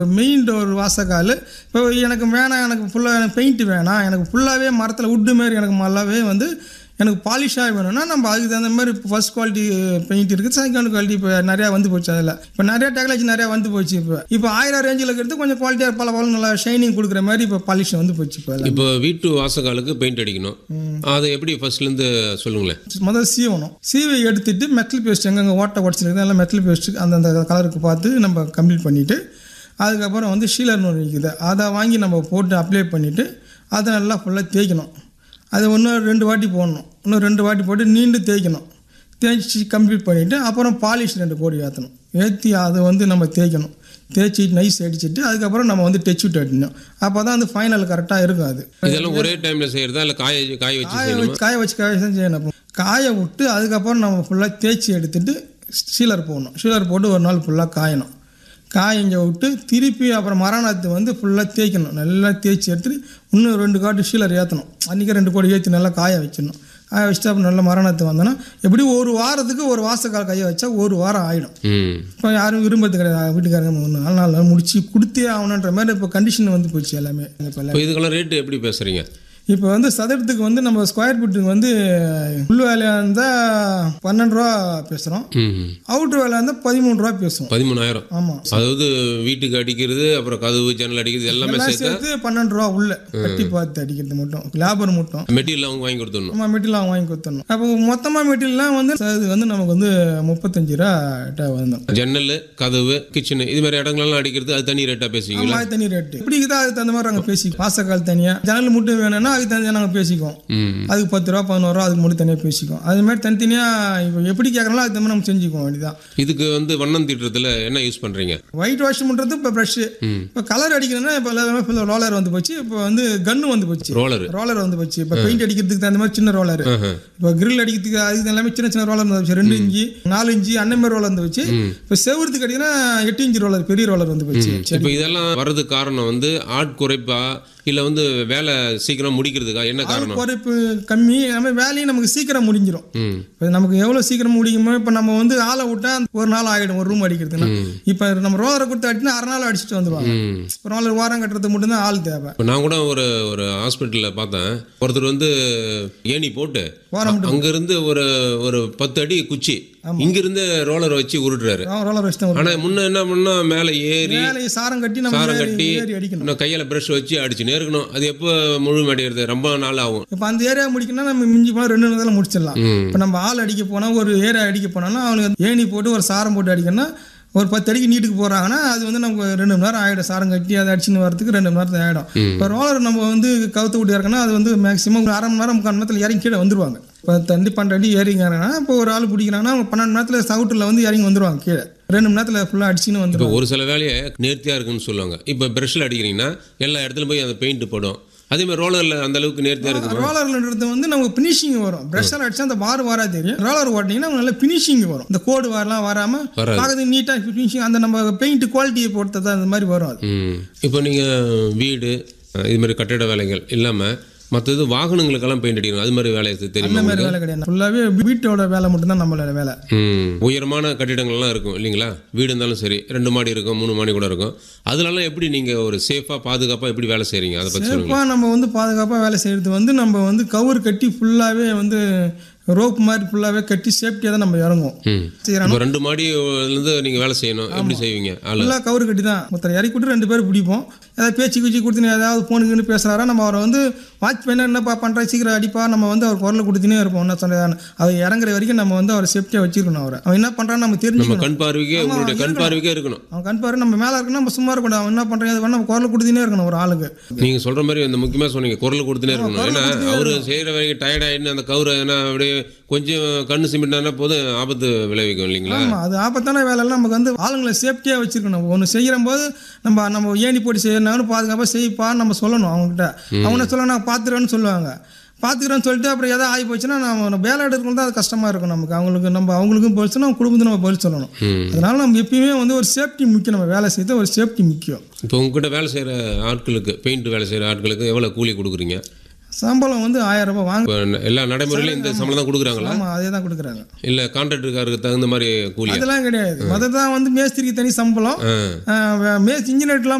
Main door வாசக்கால் இப்போ எனக்கு வேணாம் எனக்கு ஃபுல்லாக எனக்கு பெயிண்ட் வேணாம் எனக்கு ஃபுல்லாகவே மரத்தில் உட்டு மாரி எனக்கு நல்லாவே வந்து எனக்கு பாலிஷாக வேணும்னா நம்ம அதுக்கு தகுந்த மாதிரி இப்போ ஃபர்ஸ்ட் குவாலிட்டி பெயிண்ட் இருக்குது செகண்ட் குவாலிட்டி இப்போ நிறையா வந்து போச்சு அதில் இப்போ நிறைய டெக்னாலஜி நிறையா வந்து போச்சு இப்போ இப்போ ஆயிரம் ரேஞ்சில் இருக்கிறது கொஞ்சம் குவாலிட்டியாக பல பல நல்லா ஷைனிங் கொடுக்குற மாதிரி இப்போ பாலிஷ் வந்து போச்சு இப்போ எல்லாம். இப்போ வீட்டு வாசக்காலுக்கு பெயிண்ட் அடிக்கணும் அதை எப்படி ஃபர்ஸ்ட்லேருந்து சொல்லுங்களேன் முதல்ல சீவணும் சீவை எடுத்துட்டு மெட்டல் பேஸ்ட் எங்கெங்கே ஓட்டை உடச்சிருக்கு எல்லாம் மெட்டல் பேஸ்ட் அந்தந்த கலருக்கு பார்த்து நம்ம கம்ப்ளீட் பண்ணிவிட்டு அதுக்கப்புறம் வந்து ஷீலர்னு ஒன்று இருக்குது அதை வாங்கி நம்ம போட்டு அப்ளை பண்ணிவிட்டு அதை நல்லா ஃபுல்லாக தேய்க்கணும் அதை இன்னும் ரெண்டு வாட்டி போடணும் இன்னும் ரெண்டு வாட்டி போட்டு நீண்டு தேய்க்கணும் தேய்ச்சி கம்ப்ளீட் பண்ணிவிட்டு அப்புறம் பாலிஷ் ரெண்டு கோடி ஏற்றணும் ஏற்றி அதை வந்து நம்ம தேய்க்கணும் தேய்ச்சி நைஸ் அடிச்சிட்டு அதுக்கப்புறம் நம்ம வந்து டச் விட்டு அடிக்கணும் அப்போ தான் வந்து ஃபைனல் கரெக்டாக இருக்கும் அது இதெல்லாம் ஒரே டைமில் செய்கிறதா இல்லை காய காய வச்சு காய செய்யணுமா வச்சு காய வச்சு காய வச்சு தான் செய்யணும் அப்போ காய விட்டு அதுக்கப்புறம் நம்ம ஃபுல்லாக தேய்ச்சி எடுத்துட்டு சீலர் போடணும் சீலர் போட்டு ஒரு நாள் ஃபுல்லாக காயணும் காயங்க விட்டு திருப்பி அப்புறம் மரணத்தை வந்து ஃபுல்லாக தேய்க்கணும் நல்லா தேய்ச்சி எடுத்துட்டு இன்னும் ரெண்டு காட்டு ஷீலர் ஏற்றணும் அன்றைக்கி ரெண்டு கோடி ஏற்றி நல்லா காய வச்சிடணும் காய வச்சுட்டு அப்புறம் நல்ல மரணத்தை வந்தோன்னா எப்படி ஒரு வாரத்துக்கு ஒரு வாசக்கால் கையை வச்சா ஒரு வாரம் ஆகிடும் ம் இப்போ யாரும் விரும்புறது கிடையாது வீட்டுக்காரங்க மூணு நாலு நாள் முடிச்சு கொடுத்தே ஆகணுன்ற மாதிரி இப்போ கண்டிஷன் வந்து போச்சு எல்லாமே இப்போ இப்போ இதுக்கெல்லாம் ரேட்டு எப்படி பேசுகிறீங்க இப்போ வந்து சதுரத்துக்கு வந்து நம்ம ஸ்கொயர் ஃபீட்டுக்கு வந்து உள் வேலையாக இருந்தால் பன்னெண்டு ரூபா பேசுகிறோம் ம் அவுட்ரு வேலையாக இருந்தால் பதிமூணு ரூபா பேசுவோம் பதிமூணாயிரம் ஆமாம் அதாவது வீட்டுக்கு அடிக்கிறது அப்புறம் கதவு ஜன்னல் அடிக்கிறது எல்லாமே எல்லாம் சேர்த்து சேர்த்து பன்னெண்டு ரூபா உள்ள கட்டி பார்த்து அடிக்கிறது மட்டும் லேபர் மட்டும் மெட்டீரியல் அவங்க வாங்கி கொடுத்துடணும் நம்ம மெட்டீரியல் அவங்க வாங்கி கொடுத்துடணும் அப்போ மொத்தமாக மெட்டீரியல்லாம் வந்து இது வந்து நமக்கு வந்து முப்பத்தஞ்சு ரூபா கிட்ட வந்துடும் ஜன்னல் கதவு கிச்சனு இது மாதிரி இடங்களெல்லாம் அடிக்கிறது அது தனி ரேட்டாக பேசுவீங்களா அது தனி ரேட்டு இப்படி இருக்குதோ அதுக்கு தகுந்த மாதிரி நாங்கள் பேசிக்குவோம் வாசக்கால் தனியாக ஜன்னல் மட்டும் வேணும்னா அதுக்கு தனியாக நாங்கள் பேசிக்குவோம் ம் அதுக்கு பத்து ரூபா பதினோரு ரூபா அதுக்கு மட்டும் தனியாக பேசிக்குவோம் அது மாதிரி தனித்தனியாக இப்போ எப்படி கேட்குறாங்களோ அதுக்கு தகுந்த மாதிரி நம்ம செஞ்சுக்குவோம் வேண்டியதான் இதுக்கு வந்து வண்ணம் தீட்டுறதுல என்ன யூஸ் பண்ணுறீங்க ஒயிட் வாஷ் பண்ணுறது இப்போ ப்ரஷ்ஷு இப்போ கலர் அடிக்கணும்னா இப்போ எல்லாமே ஃபுல்லாக ரோலர் வந்து போச்சு இப்போ வந்து கன்று வந்து போச்சு ரோலரு ரோலர் வந்து போச்சு இப்போ பெயிண்ட் அடிக்கிறதுக்கு தகுந்த மாதிரி சின்ன ரோலர் இப்போ கிரில் அடிக்கிறதுக்கு அதுக்கு எல்லாமே சின்ன சின்ன ரோலர் வந்து போச்சு ரெண்டு இன்ச்சு நாலு இன்ச்சு அந்த மாதிரி ரோலர் வந்து போச்சு இப்போ செவருக்கு அடிக்கனா எட்டு இன்ச்சு ரோலர் பெரிய ரோலர் வந்து போச்சு இப்போ இதெல்லாம் வர்றதுக்கு காரணம் வந்து ஆட் குறைப்பா இல்லை வந்து வேலை சீக்கிரம் முடிக்கிறதுக்கா என்ன காரணம் குறைப்பு கம்மி நம்ம வேலையும் நமக்கு சீக்கிரம் முடிஞ்சிடும் ம் இப்போ நமக்கு எவ்வளோ சீக்கிரம் முடியுமோ இப்போ நம்ம வந்து ஆளை விட்டா ஒரு நாள் ஆகிடும் ஒரு ரூம் அடிக்கிறதுனா இப்போ நம்ம ரோலரை கொடுத்து அடிச்சுனா அரை நாள் அடிச்சுட்டு வந்துடுவாங்க ம் இப்போ ரோலர் வாரம் கட்டுறதுக்கு மட்டும்தான் ஆள் தேவை இப்போ நான் கூட ஒரு ஒரு ஹாஸ்பிட்டலில் பார்த்தேன் ஒருத்தர் வந்து ஏணி போட்டு வாரம் அங்கேருந்து ஒரு ஒரு பத்து அடி குச்சி இங்கிருந்து ரோலர் வச்சு உருட்டுறாரு ரோலர் வச்சு தான் ஆனால் முன்ன என்ன பண்ணா மேலே ஏறி வேலையை சாரம் கட்டி நம்ம சாரம் ஏறி- கட்டி ஏறி அடிக்கணும் இன்னும் கையில் ப்ரஷ் வச்சு அடிச்சுனே இருக்கணும் அது எப்போ முழுமடைகிறது ரொம்ப நாள் ஆகும் இப்போ அந்த ஏரியா முடிக்கணும்னா நம்ம மிஞ்சி போனால் ரெண்டு நிமிஷத்துல முடிச்சிடலாம் ம் இப்போ நம்ம ஆள் அடிக்க போனால் ஒரு ஏரியா அடிக்க போனோம்னா அவனுக்கு ஏணி போட்டு ஒரு சாரம் போட்டு அடிக்கணும்னா ஒரு பத்து அடிக்கு நீட்டுக்கு போகிறாங்கன்னா அது வந்து நமக்கு ரெண்டு மணி நேரம் ஆகிடும் சாரம் கட்டி அதை அடிச்சுன்னு வரதுக்கு ரெண்டு மணி நேரத்தில் ஆகிடும் இப்போ ரோலர் நம்ம வந்து கவுத்து விட்டு இறக்கணும் அது வந்து மேக்ஸிமம் ஒரு அரை மணி நேரம் முக்கால் மணி நேரத்தில் இறங்கி கீழே வந்துருவாங்க இப்போ தண்டி பன்னெண்டு அடி ஏறிங்கிறாங்கன்னா இப்போ ஒரு ஆள் பிடிக்கிறாங்கன்னா அவங்க பன்னெண்டு மணி நேரத்தில் சவுட்டில் வந்து இறங்கி வந்துருவாங்க கீழே ரெண்டு மணி நேரத்தில் ஃபுல்லாக அடிச்சுன்னு வந்துருவாங்க இப்போ ஒரு சில வேலையை நேர்த்தியாக இருக்குன்னு சொல்லுவாங்க இப்போ ப்ரஷ்ல அடிக்கிறீங்கன்னா எல்லா இடத்துலையும் போய் அந்த பெயிண்ட் படும் அதே மாதிரி ரோலரில் அந்த அளவுக்கு நேர்த்தியாக இருக்குமா ரோலர்ன்றது வந்து நமக்கு ஃபினிஷிங் வரும் ப்ரெஷ்ஷால் அடிச்சா அந்த பார் வரா தெரியும் ரோலர் ஓட்டிங்கன்னா நமக்கு நல்ல ஃபினிஷிங் வரும் இந்த கோடு வரலாம் வராமல் வராது. பார்க்கறது நீட்டாக ஃபினிஷிங் அந்த நம்ம பெயிண்ட் குவாலிட்டியை பொறுத்து தான் அந்த மாதிரி வரும் அது ம் இப்போ நீங்கள் வீடு அஹ், இது மாதிரி கட்டிட வேலைகள் இல்லாமல் மற்றது வாகனங்களுக்கெல்லாம் பெயிண்ட் அடிக்கணும் அது மாதிரி வேலை தெரியுமா அந்த மாதிரி வேலை கிடையாது ஃபுல்லாகவே வீட்டோட வேலை மட்டும்தான் நம்மளோட வேலை ம் உயரமான கட்டிடங்கள்லாம் இருக்கும் இல்லைங்களா வீடு இருந்தாலும் சரி ரெண்டு மாடி இருக்கும் மூணு மாடி கூட இருக்கும் அதுலலாம் எப்படி நீங்கள் ஒரு சேஃபாக பாதுகாப்பாக எப்படி வேலை செய்கிறீங்க அதை பற்றி சொல்லுங்கள் சேஃபாக நம்ம வந்து பாதுகாப்பாக வேலை செய்கிறது வந்து நம்ம வந்து கவர் கட்டி ஃபுல்லாகவே வந்து ரோப் மாதிரி ஃபுல்லாகவே கட்டி சேஃப்டியாக தான் நம்ம இறங்குவோம் ம் செய்கிறோம் இப்போ ரெண்டு மாடியிலேருந்து நீங்கள் வேலை செய்யணும் எப்படி செய்வீங்க ஆளு ஃபுல்லாக கவர் கட்டி தான் ஒருத்தர் இறக்கி விட்டு ரெண்டு பேர் பிடிப்போம் ஏதாவது பேச்சு குச்சி கொடுத்துன்னு ஏதாவது ஃபோனுக்குன்னு பேசுகிறாரா நம்ம அவரை வந்து வாட்ச் பண்ண என்னப்பா பண்ணுறா சீக்கிரம் அடிப்பா நம்ம வந்து அவர் குரலை கொடுத்துனே இருப்போம் என்ன சொல்கிறான்னு அவர் இறங்குற வரைக்கும் நம்ம வந்து அவரை சேஃப்டியாக வச்சிருக்கணும் அவரை அவன் என்ன பண்ணுறான்னு நம்ம நம்ம தெரிஞ்சுக்கணும் கண் பார்வைக்கே உங்களுடைய கண் பார்வைக்கே இருக்கணும் அவன் கண் பாரு நம்ம மேலே இருக்கணும் நம்ம சும்மா இருக்கக்கூடாது அவன் என்ன பண்ணுறாங்க அது நம்ம குரலை கொடுத்துனே இருக்கணும் ஒரு ஆளுக்கு நீங்கள் சொல்கிற மாதிரி அந்த முக்கியமாக சொன்னீங்க குரல் கொடுத்துனே இருக்கணும் ஏன்னா அவர் செய்கிற வரைக்கும் டயர்ட் ஆகிட்டு அந்த கவுரை ஏன்னா அப்படியே கொஞ்சம் கண்ணு சிமிட்டானா போதும் ஆபத்து விளைவிக்கும் இல்லைங்களா ஆமாம் அது ஆபத்தான வேலைலாம் நமக்கு வந்து ஆளுங்களை சேஃப்டியாக வச்சிருக்கணும் ஒன்று செய்கிற போது நம்ம நம்ம ஏணி போட்டு செய்யணும்னு பாதுகாப்பாக செய்ப்பா நம்ம சொல்லணும் அவங்ககிட்ட அவங்க சொல்ல நான் பார்த்துருவேன்னு சொல்லுவாங்க பார்த்துக்கிறேன்னு சொல்லிட்டு அப்புறம் எதாவது ஆகி போச்சுன்னா நம்ம வேலை எடுக்கணும் தான் அது கஷ்டமாக இருக்கும் நமக்கு அவங்களுக்கு நம்ம அவங்களுக்கும் பதில் சொல்லணும் குடும்பத்துக்கு நம்ம பதில் சொல்லணும் ம் அதனால நம்ம எப்பயுமே வந்து ஒரு சேஃப்டி முக்கியம் நம்ம வேலை செய்யறது ஒரு சேஃப்டி முக்கியம் இப்போ உங்ககிட்ட வேலை செய்கிற ஆட்களுக்கு பெயிண்ட் வேலை செய்கிற ஆட்களுக்கு எவ்வளோ கூலி கொடுக்குறீங்க சம்பளம் வந்து ஆயிரம் ரூபாய் வாங்க இப்போ எல்லா நடைமுறையிலும் இந்த சம்பளம் தான் கொடுக்குறாங்களா ஆமாம் அதே தான் கொடுக்குறாங்க இல்லை கான்ட்ராக்டருக்காருக்கு தகுந்த மாதிரி கூலியா அதெல்லாம் கிடையாது மொதல் தான் வந்து மேஸ்திரிக்கு தனி சம்பளம் ஆ மேஸ் இன்ஜினியர்லாம்